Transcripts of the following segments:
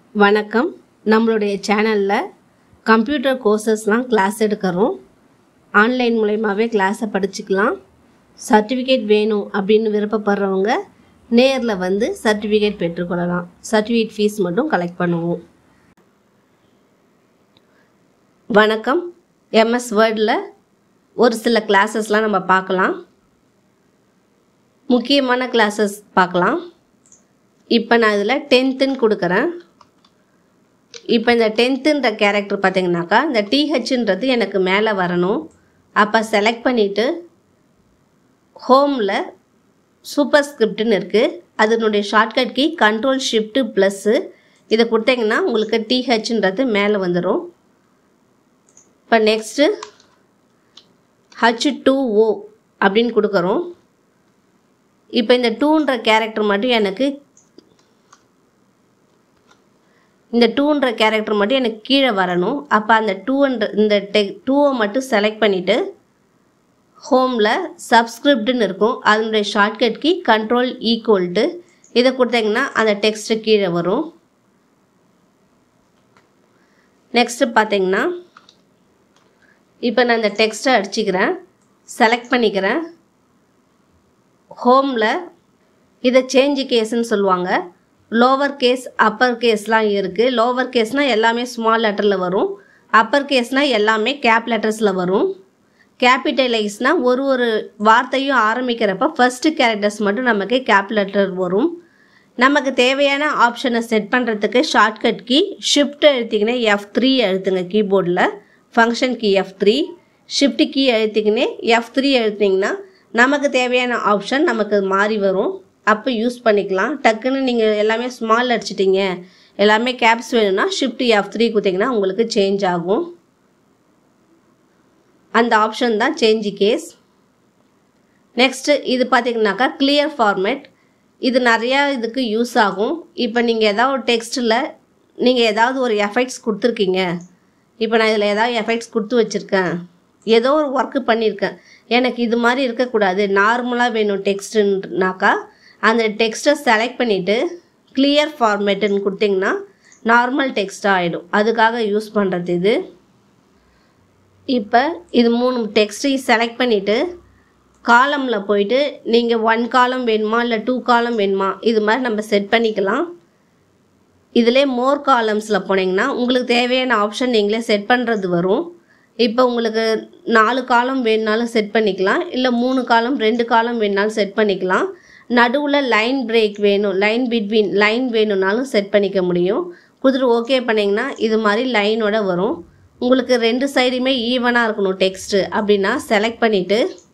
வணக்கம் நம்மளுடைய சேனலில் கம்ப்யூட்டர் கோர்சஸ்லாம் கிளாஸ் எடுக்கிறோம் ஆன்லைன் மூலயமாவே கிளாஸை படிச்சுக்கலாம் சர்டிஃபிகேட் வேணும் அப்படின்னு விருப்பப்படுறவங்க நேரில் வந்து சர்டிஃபிகேட் பெற்றுக்கொள்ளலாம் சர்டிஃபிகேட் ஃபீஸ் மட்டும் கலெக்ட் பண்ணுவோம் வணக்கம் எம்எஸ் வேர்டில் ஒரு சில கிளாஸஸ்லாம் நம்ம பார்க்கலாம் முக்கியமான கிளாஸஸ் பார்க்கலாம் இப்போ நான் இதில் டென்த்துன்னு கொடுக்குறேன் இப்போ இந்த டென்த்துன்ற கேரக்டர் பார்த்தீங்கன்னாக்கா இந்த டிஹெச்ன்றது எனக்கு மேலே வரணும் அப்போ செலக்ட் பண்ணிவிட்டு ஹோமில் சூப்பர் ஸ்கிரிப்ட்னு இருக்குது அதனுடைய shortcut key control shift plus இதை கொடுத்தீங்கன்னா உங்களுக்கு டிஹெச்ன்றது மேலே வந்துடும் இப்போ நெக்ஸ்ட்டு ஹச் டூ ஓ அப்படின்னு கொடுக்குறோம் இப்போ இந்த டூன்ற கேரக்டர் மட்டும் எனக்கு இந்த டூன்ற கேரக்டர் மட்டும் எனக்கு கீழே வரணும் அப்போ அந்த டூன்ற இந்த டெ டூவை மட்டும் செலக்ட் பண்ணிவிட்டு ஹோமில் சப்ஸ்கிரிப்டுன்னு இருக்கும் அதனுடைய ஷார்ட்கட் கீ கண்ட்ரோல் ஈக்குவல்ட்டு இதை கொடுத்தீங்கன்னா அந்த டெக்ஸ்ட்டு கீழே வரும் நெக்ஸ்ட்டு பார்த்தீங்கன்னா இப்போ நான் இந்த டெக்ஸ்ட்டை அடிச்சுக்கிறேன் செலக்ட் பண்ணிக்கிறேன் ஹோமில் இதை சேஞ்சு கேஸ்ன்னு சொல்லுவாங்க லோவர் கேஸ் அப்பர் கேஸ்லாம் இருக்குது லோவர் கேஸ்னால் எல்லாமே ஸ்மால் லெட்டரில் வரும் அப்பர் கேஸ்னால் எல்லாமே கேப் லெட்டர்ஸில் வரும் கேபிட்டலைஸ்னால் ஒரு ஒரு வார்த்தையும் ஆரம்பிக்கிறப்ப ஃபஸ்ட்டு கேரக்டர்ஸ் மட்டும் நமக்கு கேப் லெட்டர் வரும் நமக்கு தேவையான ஆப்ஷனை செட் பண்ணுறதுக்கு ஷார்ட்கட் கீ ஷிஃப்ட் அழுத்திக்கினே எஃப் த்ரீ அழுத்துங்க கீபோர்டில் function key F three shift key அழுத்திக்கினே எஃப் த்ரீ அழுத்திங்கன்னா நமக்கு தேவையான ஆப்ஷன் நமக்கு மாறி வரும் அப்போ யூஸ் பண்ணிக்கலாம் டக்குன்னு நீங்கள் எல்லாமே ஸ்மால் அடிச்சிட்டிங்க எல்லாமே கேப்ஸ் வேணும்னா ஷிஃப்ட் எஃப் த்ரீ கொடுத்தீங்கன்னா உங்களுக்கு சேஞ்ச் ஆகும் அந்த ஆப்ஷன் தான் சேஞ்ச் கேஸ் நெக்ஸ்ட்டு இது பார்த்தீங்கன்னாக்கா கிளியர் ஃபார்மேட் இது நிறையா இதுக்கு யூஸ் ஆகும் இப்போ நீங்கள் ஏதாவது ஒரு டெக்ஸ்ட்டில் நீங்கள் ஏதாவது ஒரு எஃபெக்ட்ஸ் கொடுத்துருக்கீங்க இப்போ நான் இதில் ஏதாவது எஃபெக்ட்ஸ் கொடுத்து வச்சுருக்கேன் ஏதோ ஒரு ஒர்க்கு பண்ணியிருக்கேன் எனக்கு இது மாதிரி இருக்கக்கூடாது நார்மலாக வேணும் டெக்ஸ்ட்டுனாக்கா அந்த டெக்ஸ்ட்டை செலக்ட் பண்ணிவிட்டு கிளியர் ஃபார்மேட்டுன்னு கொடுத்தீங்கன்னா நார்மல் டெக்ஸ்ட்டாக ஆகிடும் அதுக்காக யூஸ் பண்ணுறது இது இப்போ இது மூணு டெக்ஸ்ட்டையும் செலக்ட் பண்ணிவிட்டு காலமில் போயிட்டு நீங்கள் ஒன் காலம் வேணுமா இல்லை டூ காலம் வேணுமா இது மாதிரி நம்ம செட் பண்ணிக்கலாம் இதிலே மோர் காலம்ஸில் போனீங்கன்னா உங்களுக்கு தேவையான ஆப்ஷன் நீங்களே செட் பண்ணுறது வரும் இப்போ உங்களுக்கு நாலு காலம் வேணுனாலும் செட் பண்ணிக்கலாம் இல்லை மூணு காலம் ரெண்டு காலம் வேணுனாலும் செட் பண்ணிக்கலாம் நடுவில் லைன் பிரேக் வேணும் லைன் பிட்வீன் லைன் வேணும்னாலும் செட் பண்ணிக்க முடியும் குதிரை ஓகே பண்ணிங்கன்னா இது மாதிரி லைனோட வரும் உங்களுக்கு ரெண்டு சைடுமே ஈவனாக இருக்கணும் டெக்ஸ்ட்டு அப்படின்னா செலக்ட் பண்ணிவிட்டு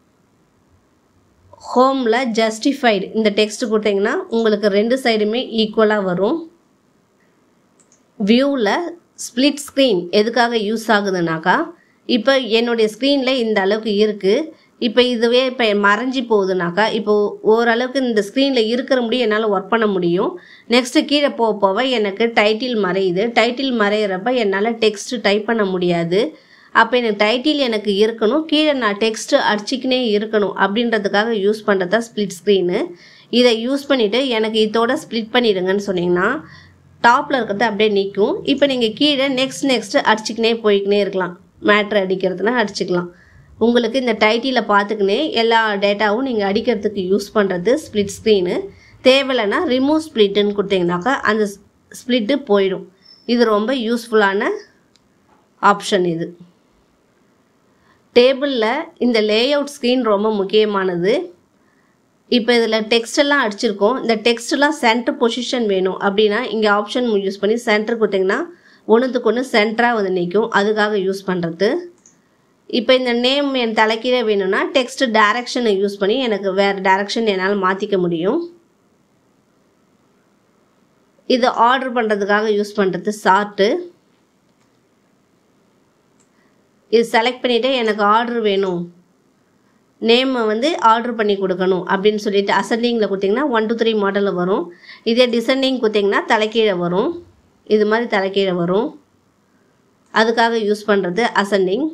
ஹோமில் ஜஸ்டிஃபைடு இந்த டெக்ஸ்ட் கொடுத்தீங்கன்னா உங்களுக்கு ரெண்டு சைடுமே ஈக்குவலாக வரும் வியூவில் ஸ்ப்ளிட் ஸ்க்ரீன் எதுக்காக யூஸ் ஆகுதுனாக்கா இப்போ என்னுடைய ஸ்க்ரீனில் இந்த அளவுக்கு இருக்குது இப்போ இதுவே இப்போ மறைஞ்சி போகுதுனாக்கா இப்போ ஓரளவுக்கு இந்த ஸ்க்ரீனில் இருக்கிற முடியும் என்னால் ஒர்க் பண்ண முடியும் நெக்ஸ்ட்டு கீழே போக போக எனக்கு டைட்டில் மறையுது டைட்டில் மறையிறப்ப என்னால் டெக்ஸ்ட்டு டைப் பண்ண முடியாது அப்போ எனக்கு டைட்டில் எனக்கு இருக்கணும் கீழே நான் டெக்ஸ்ட்டு அடிச்சிக்கினே இருக்கணும் அப்படின்றதுக்காக யூஸ் பண்ணுறது தான் ஸ்ப்ளிட் ஸ்க்ரீனு இதை யூஸ் பண்ணிவிட்டு எனக்கு இதோட ஸ்ப்ளிட் பண்ணிடுங்கன்னு சொன்னீங்கன்னா டாப்பில் இருக்கிறது அப்படியே நிற்கும் இப்போ நீங்கள் கீழே நெக்ஸ்ட் நெக்ஸ்ட்டு அடிச்சிக்கினே போய்க்கினே இருக்கலாம் மேட்ரு அடிக்கிறதுனா அடிச்சுக்கலாம் உங்களுக்கு இந்த டைட்டியில் பார்த்துக்கினே எல்லா டேட்டாவும் நீங்கள் அடிக்கிறதுக்கு யூஸ் பண்ணுறது ஸ்ப்ளிட் ஸ்க்ரீனு தேவையில்லைன்னா ரிமூவ் ஸ்ப்ளிட்டுன்னு கொடுத்தீங்கன்னாக்கா அந்த ஸ்ப்ளிட்டு போயிடும் இது ரொம்ப யூஸ்ஃபுல்லான ஆப்ஷன் இது டேபிளில் இந்த லேஅவுட் ஸ்க்ரீன் ரொம்ப முக்கியமானது இப்போ இதில் டெக்ஸ்ட் எல்லாம் அடிச்சிருக்கோம் இந்த டெக்ஸ்ட்லாம் சென்டர் பொசிஷன் வேணும் அப்படின்னா இங்கே ஆப்ஷன் யூஸ் பண்ணி சென்டர் கொடுத்தீங்கன்னா ஒன்றுத்துக்கு ஒன்று சென்டராக வந்து நிற்கும் அதுக்காக யூஸ் பண்ணுறது இப்போ இந்த நேம் என் தலைக்கீழே வேணும்னா டெக்ஸ்ட் டைரக்ஷனை யூஸ் பண்ணி எனக்கு வேறு டைரக்ஷன் என்னால் மாற்றிக்க முடியும் இது ஆர்டர் பண்ணுறதுக்காக யூஸ் பண்ணுறது சார்ட்டு இது செலக்ட் பண்ணிவிட்டு எனக்கு ஆர்டர் வேணும் நேமை வந்து ஆர்டர் பண்ணி கொடுக்கணும் அப்படின்னு சொல்லிட்டு அசெண்டிங்கில் கொடுத்தீங்கன்னா ஒன் டூ த்ரீ மாடலில் வரும் இதே டிசெண்டிங் கொடுத்தீங்கன்னா தலைக்கீழே வரும் இது மாதிரி தலைக்கீழே வரும் அதுக்காக யூஸ் பண்ணுறது ascending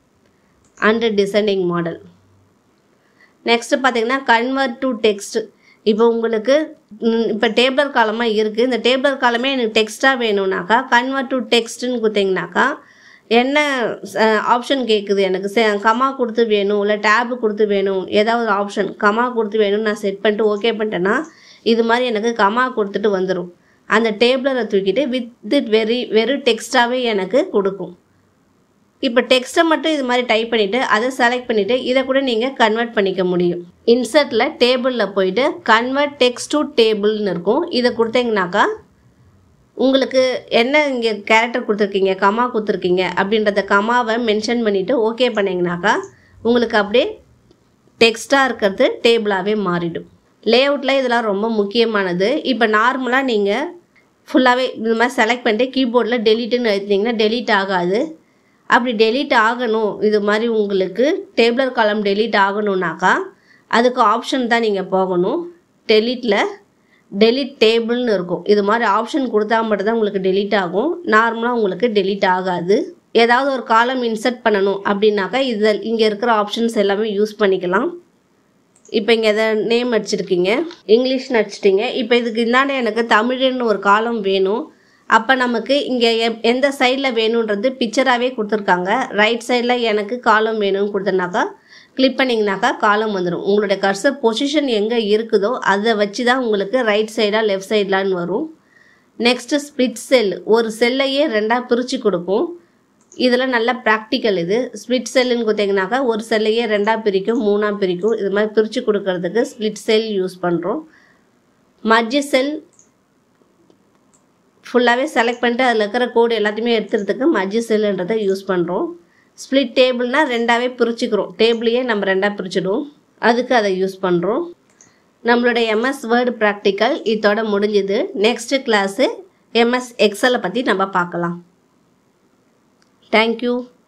and descending model next பார்த்தீங்கன்னா கன்வெர்ட் டு டெக்ஸ்ட் இப்போ உங்களுக்கு ம், இப்போ டேபிளர் காலமாக இருக்குது இந்த டேபிளர் காலமே எனக்கு டெக்ஸ்ட்டாக வேணும்னாக்கா கன்வெர்ட் டு டெக்ஸ்ட்டுன்னு கொடுத்தீங்கனாக்கா என்ன ஆப்ஷன் கேட்குது எனக்கு கமா கொடுத்து வேணும் இல்லை டேபு கொடுத்து வேணும் ஏதாவது ஒரு ஆப்ஷன் கமா கொடுத்து வேணும்னு நான் செட் பண்ணிட்டு ஓகே பண்ணிட்டேன்னா இது மாதிரி எனக்கு கமா கொடுத்துட்டு வந்துடும் அந்த டேபிளரை தூக்கிட்டு வித் இட் வெரி வெறும் டெக்ஸ்ட்டாகவே எனக்கு கொடுக்கும் இப்போ டெக்ஸ்ட்டை மட்டும் இது மாதிரி டைப் பண்ணிவிட்டு அதை செலக்ட் பண்ணிவிட்டு இதை கூட நீங்கள் கன்வெர்ட் பண்ணிக்க முடியும் இன்சர்ட்டில் டேபிளில் போயிட்டு கன்வெர்ட் டெக்ஸ்ட் டு டேபிள்னு இருக்கும் இதை கொடுத்தீங்கனாக்கா உங்களுக்கு என்ன இங்கே கேரக்டர் கொடுத்துருக்கீங்க கமா கொடுத்துருக்கீங்க அப்படின்றத கமாவை மென்ஷன் பண்ணிவிட்டு ஓகே பண்ணிங்கனாக்கா உங்களுக்கு அப்படியே டெக்ஸ்ட்டாக இருக்கிறது டேபிளாகவே மாறிடும் லேஅவுட்டில் இதெல்லாம் ரொம்ப முக்கியமானது இப்போ நார்மலாக நீங்கள் ஃபுல்லாகவே இந்த மாதிரி செலக்ட் பண்ணிட்டு கீபோர்டில் டெலிட்டுன்னு எழுதினீங்கன்னா டெலீட் ஆகாது அப்படி டெலீட் ஆகணும் இது மாதிரி உங்களுக்கு டேபிளர் காலம் டெலீட் ஆகணும்னாக்கா அதுக்கு ஆப்ஷன் தான் நீங்கள் போகணும் டெலீட்டில் டெலீட் டேபிள்னு இருக்கும் இது மாதிரி ஆப்ஷன் கொடுத்தா மட்டும்தான் உங்களுக்கு டெலீட் ஆகும் நார்மலாக உங்களுக்கு டெலீட் ஆகாது ஏதாவது ஒரு காலம் இன்சர்ட் பண்ணணும் அப்படின்னாக்கா இதில் இங்கே இருக்கிற ஆப்ஷன்ஸ் எல்லாமே யூஸ் பண்ணிக்கலாம் இப்போ இங்கே எதை நேம் அடிச்சிருக்கீங்க இங்கிலீஷ்னு அடிச்சிட்டிங்க இப்போ இதுக்கு இந்தாண்ட எனக்கு தமிழ்னு ஒரு காலம் வேணும் அப்போ நமக்கு இங்கே எப்- எந்த சைடில் வேணுன்றது பிக்சராகவே கொடுத்துருக்காங்க ரைட் சைடில் எனக்கு காலம் வேணும்னு கொடுத்தனாக்கா கிளிக் பண்ணிங்கனாக்கா காலம் வந்துடும் உங்களுடைய கர்சர் பொசிஷன் எங்கே இருக்குதோ அதை வச்சு தான் உங்களுக்கு ரைட் சைடாக லெஃப்ட் சைட்லான்னு வரும் நெக்ஸ்ட்டு ஸ்பிளிட் செல் ஒரு செல்லையே ரெண்டாக பிரித்து கொடுக்கும் இதில் நல்ல ப்ராக்டிக்கல் இது ஸ்பிளிட் செல்லுன்னு கொடுத்தீங்கன்னாக்கா ஒரு செல்லையே ரெண்டாக பிரிக்கும் மூணாக பிரிக்கும் இது மாதிரி பிரித்து கொடுக்கறதுக்கு ஸ்பிளிட் செல் யூஸ் பண்ணுறோம் மர்ஜி செல் ஃபுல்லாகவே செலக்ட் பண்ணிட்டு அதில் இருக்கிற கோடு எல்லாத்தையுமே எடுத்துறதுக்கு மர்ஜி செல்லுன்றதை யூஸ் பண்ணுறோம் ஸ்ப்ளிட் டேபிள்னால் ரெண்டாவே பிரிச்சுக்கிறோம் டேபிளையே நம்ம ரெண்டாக பிரிச்சிடுவோம் அதுக்கு அதை யூஸ் பண்ணுறோம் நம்மளோட எம்எஸ் வேர்டு ப்ராக்டிக்கல் இதோட முடிஞ்சுது நெக்ஸ்ட்டு கிளாஸு எம்எஸ் எக்ஸலை பற்றி நம்ம பார்க்கலாம் தேங்க்யூ